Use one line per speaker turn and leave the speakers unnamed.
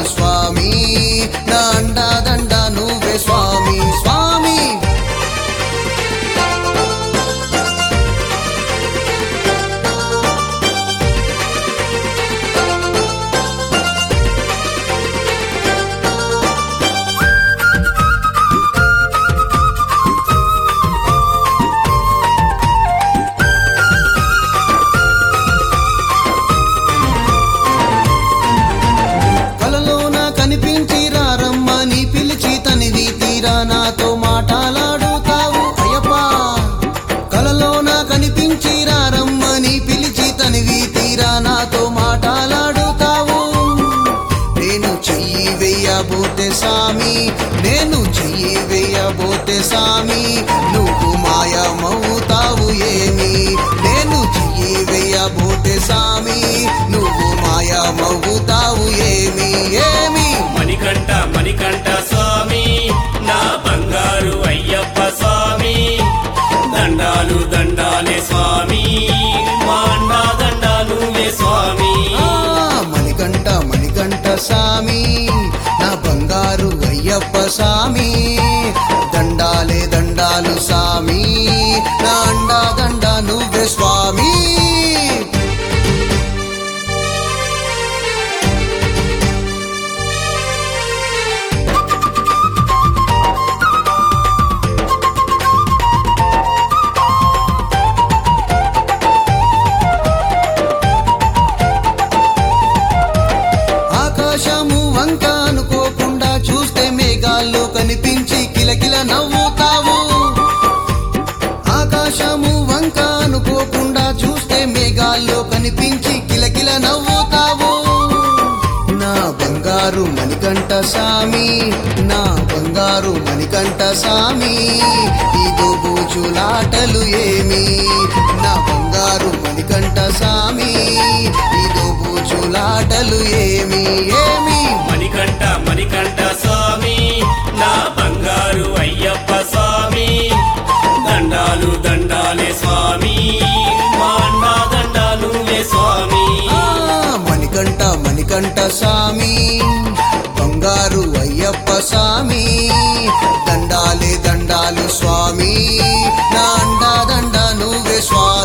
స్వామి నా అండా దండ నువ్వే స్వామి స్వామి కలలోన కనిపించి రారమ్మని పిలిచి తనివి తీరా నాతో మాటలాడుతావు అయ్యప్ప కలలోన కనిపించి రారమ్మని పిలిచి తనివి తీరా నాతో మాటలాడుతావు నేను చెయ్యి వెయ్యబోతే సామి నేను చెయ్యి వెయ్యబోతే సామి నువ్వు మాయమవుతావు ఏమి నేను చెయ్యి వెయ్యబోతే సామి నువ్వు మాయమవుతావు ఏమి ఏమి
మణికంఠ మణికంఠ స్వామి నా బంగారు అయ్యప్ప స్వామి దండాలు దండాలే స్వామి మా అండా దండాలు స్వామి
ఆ, మణికంఠ మణికంఠ సామి నా బంగారు అయ్యప్ప సామి దండాలే దండాలు సామి నా అండా దండ నువ్వే స్వామి ఆకాశము వంక అనుకోకుండా చూస్తే మేఘాల్లో కనిపించి కిలకిల నవ్వుతావు ఆకాశము వంక అనుకోకుండా చూస్తే మేఘాల్లో కనిపించి కిలకిల నవ్వుతావు నా బంగారు మణికంఠ సామి నా బంగారు మణికంఠ సామి ఇదో బూచులాటలు ఏమి నా బంగారు మణికంఠ సామి ఇదో బూచులాటలు ఏమి ఏమి
మణికంఠ మణికంఠ స్వామి నా బంగారు అయ్యప్ప స్వామి దండాలు దండాలే స్వామి మా అండా దండాలు స్వామి
ఆ, మణికంఠ మణికంఠ సామి బంగారు అయ్యప్ప సామి దండాలే దండాలు స్వామి నా అండా దండ నువ్వే స్వామి